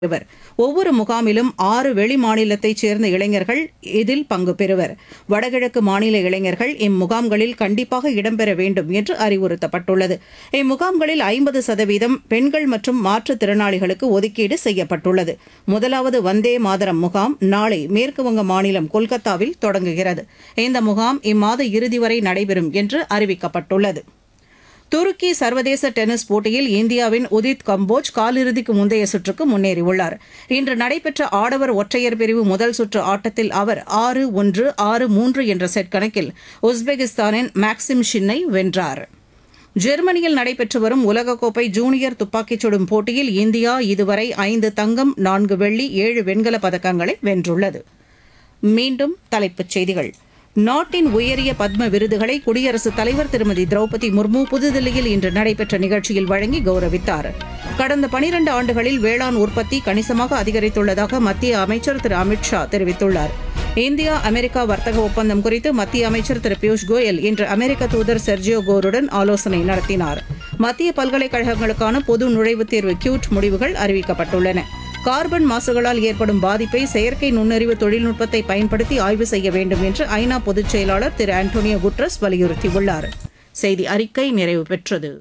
பெறுவர் ஒவ்வொரு முகாமிலும் ஆறு வெளி மாநிலத்தைச் சேர்ந்த இளைஞர்கள் இதில் பங்கு பெறுவர் வடகிழக்கு மாநில இளைஞர்கள் இம்முகாம்களில் கண்டிப்பாக இடம்பெற வேண்டும் என்று அறிவுறுத்தப்பட்டுள்ளது இம்முகாம்களில் ஐம்பது சதவீதம் பெண்கள் மற்றும் மாற்றுத்திறனாளிகளுக்கு ஒதுக்கீடு செய்யப்பட்டுள்ளது முதலாவது வந்தே மாதரம் முகாம் நாளை மேற்குவங்க மாநிலம் கொல்கத்தாவில் தொடங்குகிறது இந்த முகாம் இம்மாத இறுதி வரை நடைபெறும் என்று அறிவிக்கப்பட்டுள்ளது துருக்கி சர்வதேச டென்னிஸ் போட்டியில் இந்தியாவின் உதித் கம்போஜ் காலிறுதிக்கு முந்தைய சுற்றுக்கு முன்னேறியுள்ளார் இன்று நடைபெற்ற ஆடவர் ஒற்றையர் பிரிவு முதல் சுற்று ஆட்டத்தில் அவர் ஆறு ஒன்று ஆறு மூன்று என்ற செட் கணக்கில் உஸ்பெகிஸ்தானின் மேக்சிம் ஷின்னை வென்றார் ஜெர்மனியில் நடைபெற்று வரும் உலகக்கோப்பை ஜூனியர் துப்பாக்கிச் சுடும் போட்டியில் இந்தியா இதுவரை ஐந்து தங்கம் நான்கு வெள்ளி ஏழு வெண்கலப் பதக்கங்களை வென்றுள்ளது மீண்டும் தலைப்புச் செய்திகள் நாட்டின் உயரிய பத்ம விருதுகளை குடியரசுத் தலைவர் திருமதி திரௌபதி முர்மு புதுதில்லியில் இன்று நடைபெற்ற நிகழ்ச்சியில் வழங்கி கௌரவித்தார் கடந்த பனிரண்டு ஆண்டுகளில் வேளாண் உற்பத்தி கணிசமாக அதிகரித்துள்ளதாக மத்திய அமைச்சர் திரு அமித் ஷா தெரிவித்துள்ளார் இந்தியா அமெரிக்கா வர்த்தக ஒப்பந்தம் குறித்து மத்திய அமைச்சர் திரு பியூஷ் கோயல் இன்று அமெரிக்க தூதர் செர்ஜியோ கோருடன் ஆலோசனை நடத்தினார் மத்திய பல்கலைக்கழகங்களுக்கான பொது நுழைவுத் தேர்வு கியூட் முடிவுகள் அறிவிக்கப்பட்டுள்ளன கார்பன் மாசுகளால் ஏற்படும் பாதிப்பை செயற்கை நுண்ணறிவு தொழில்நுட்பத்தை பயன்படுத்தி ஆய்வு செய்ய வேண்டும் என்று ஐநா பொதுச் செயலாளர் திரு ஆண்டோனியோ குட்ரஸ் வலியுறுத்தியுள்ளார் செய்தி அறிக்கை நிறைவு பெற்றது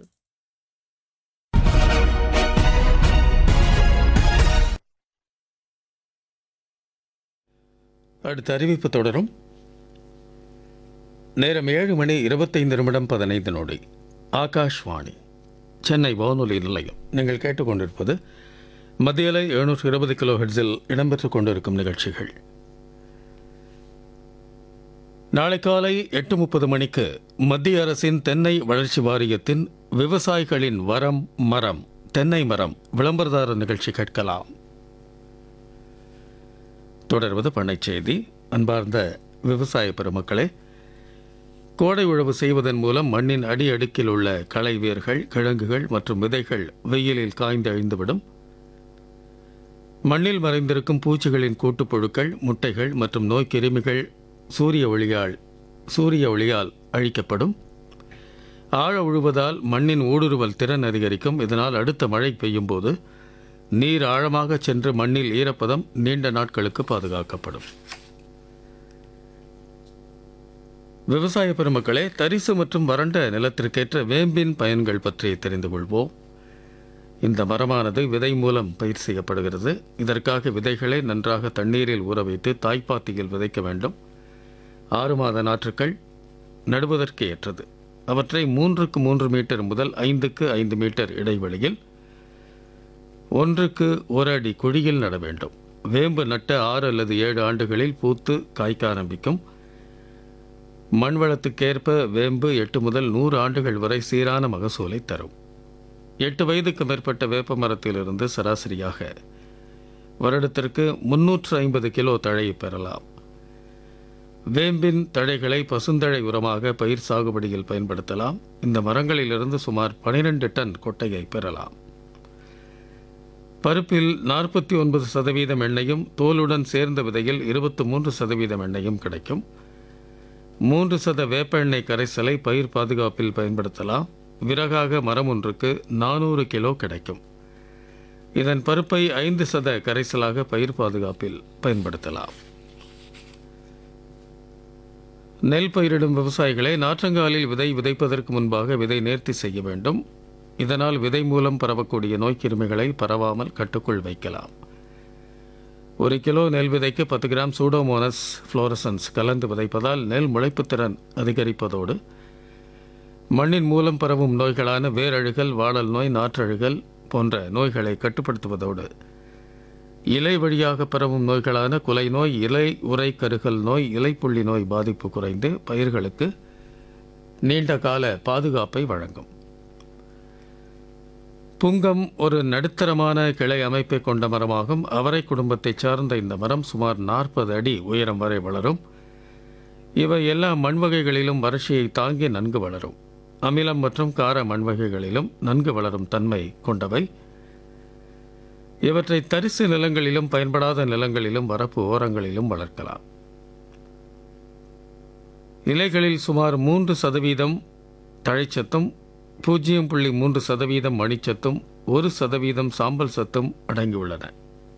அடுத்த அறிவிப்பு தொடரும் நேரம் ஏழு மணி இருபத்தைந்து நிமிடம் பதினைந்து நொடி ஆகாஷ்வாணி சென்னை வானொலி நிலையம் நீங்கள் கேட்டுக்கொண்டிருப்பது மத்தியலை எழுநூற்று இருபது கிலோ ஹெட்ஸில் இடம்பெற்றுக் கொண்டிருக்கும் நிகழ்ச்சிகள் நாளை காலை எட்டு முப்பது மணிக்கு மத்திய அரசின் தென்னை வளர்ச்சி வாரியத்தின் விவசாயிகளின் வரம் மரம் தென்னை மரம் விளம்பரதாரர் நிகழ்ச்சி கேட்கலாம் தொடர்வது பண்ணைச் செய்தி அன்பார்ந்த விவசாய பெருமக்களே கோடை உழவு செய்வதன் மூலம் மண்ணின் அடி அடுக்கில் உள்ள களை வேர்கள் கிழங்குகள் மற்றும் விதைகள் வெயிலில் காய்ந்து அழிந்துவிடும் மண்ணில் மறைந்திருக்கும் பூச்சிகளின் கூட்டுப்புழுக்கள் முட்டைகள் மற்றும் நோய்க்கிருமிகள் சூரிய ஒளியால் சூரிய ஒளியால் அழிக்கப்படும் ஆழ உழுவதால் மண்ணின் ஊடுருவல் திறன் அதிகரிக்கும் இதனால் அடுத்த மழை பெய்யும் போது நீர் ஆழமாக சென்று மண்ணில் ஈரப்பதம் நீண்ட நாட்களுக்கு பாதுகாக்கப்படும் விவசாய பெருமக்களே தரிசு மற்றும் வறண்ட நிலத்திற்கேற்ற வேம்பின் பயன்கள் பற்றி தெரிந்து கொள்வோம் இந்த மரமானது விதை மூலம் பயிர் செய்யப்படுகிறது இதற்காக விதைகளை நன்றாக தண்ணீரில் ஊற வைத்து தாய்ப்பாத்தியில் விதைக்க வேண்டும் ஆறு மாத நாற்றுக்கள் நடுவதற்கு ஏற்றது அவற்றை மூன்றுக்கு மூன்று மீட்டர் முதல் ஐந்துக்கு ஐந்து மீட்டர் இடைவெளியில் ஒன்றுக்கு ஒரு அடி குழியில் நட வேண்டும் வேம்பு நட்ட ஆறு அல்லது ஏழு ஆண்டுகளில் பூத்து காய்க்க ஆரம்பிக்கும் மண் வளத்துக்கேற்ப வேம்பு எட்டு முதல் நூறு ஆண்டுகள் வரை சீரான மகசூலை தரும் எட்டு வயதுக்கு மேற்பட்ட வேப்ப மரத்திலிருந்து சராசரியாக வருடத்திற்கு முன்னூற்று ஐம்பது கிலோ தழையை பெறலாம் வேம்பின் தழைகளை பசுந்தழை உரமாக பயிர் சாகுபடியில் பயன்படுத்தலாம் இந்த மரங்களிலிருந்து சுமார் பனிரெண்டு டன் கொட்டையை பெறலாம் பருப்பில் நாற்பத்தி ஒன்பது சதவீதம் எண்ணெயும் தோலுடன் சேர்ந்த விதையில் இருபத்தி மூன்று சதவீதம் எண்ணெயும் கிடைக்கும் மூன்று சத வேப்ப எண்ணெய் கரைசலை பயிர் பாதுகாப்பில் பயன்படுத்தலாம் விறகாக மரம் ஒன்றுக்கு நானூறு கிலோ கிடைக்கும் இதன் பருப்பை ஐந்து சத கரைசலாக பயிர் பாதுகாப்பில் பயன்படுத்தலாம் நெல் பயிரிடும் விவசாயிகளை நாற்றங்காலில் விதை விதைப்பதற்கு முன்பாக விதை நேர்த்தி செய்ய வேண்டும் இதனால் விதை மூலம் பரவக்கூடிய நோய்க்கிருமிகளை பரவாமல் கட்டுக்குள் வைக்கலாம் ஒரு கிலோ நெல் விதைக்கு பத்து கிராம் சூடோமோனஸ் ஃப்ளோரசன்ஸ் கலந்து விதைப்பதால் நெல் முளைப்புத்திறன் அதிகரிப்பதோடு மண்ணின் மூலம் பரவும் நோய்களான வேரழுகல் வாழல் நோய் நாற்றழுகல் போன்ற நோய்களை கட்டுப்படுத்துவதோடு இலை வழியாக பரவும் நோய்களான குலை நோய் இலை உரை கருகல் நோய் இலைப்புள்ளி நோய் பாதிப்பு குறைந்து பயிர்களுக்கு நீண்ட கால பாதுகாப்பை வழங்கும் புங்கம் ஒரு நடுத்தரமான கிளை அமைப்பை கொண்ட மரமாகும் அவரை குடும்பத்தைச் சார்ந்த இந்த மரம் சுமார் நாற்பது அடி உயரம் வரை வளரும் இவை எல்லா மண் வகைகளிலும் வறட்சியை தாங்கி நன்கு வளரும் அமிலம் மற்றும் கார மண் வகைகளிலும் நன்கு வளரும் தன்மை கொண்டவை இவற்றை தரிசு நிலங்களிலும் பயன்படாத நிலங்களிலும் வரப்பு ஓரங்களிலும் வளர்க்கலாம் இலைகளில் சுமார் மூன்று சதவீதம் தழைச்சத்தும் பூஜ்ஜியம் புள்ளி மூன்று சதவீதம் மணிச்சத்தும் ஒரு சதவீதம் சாம்பல் சத்தும் அடங்கியுள்ளன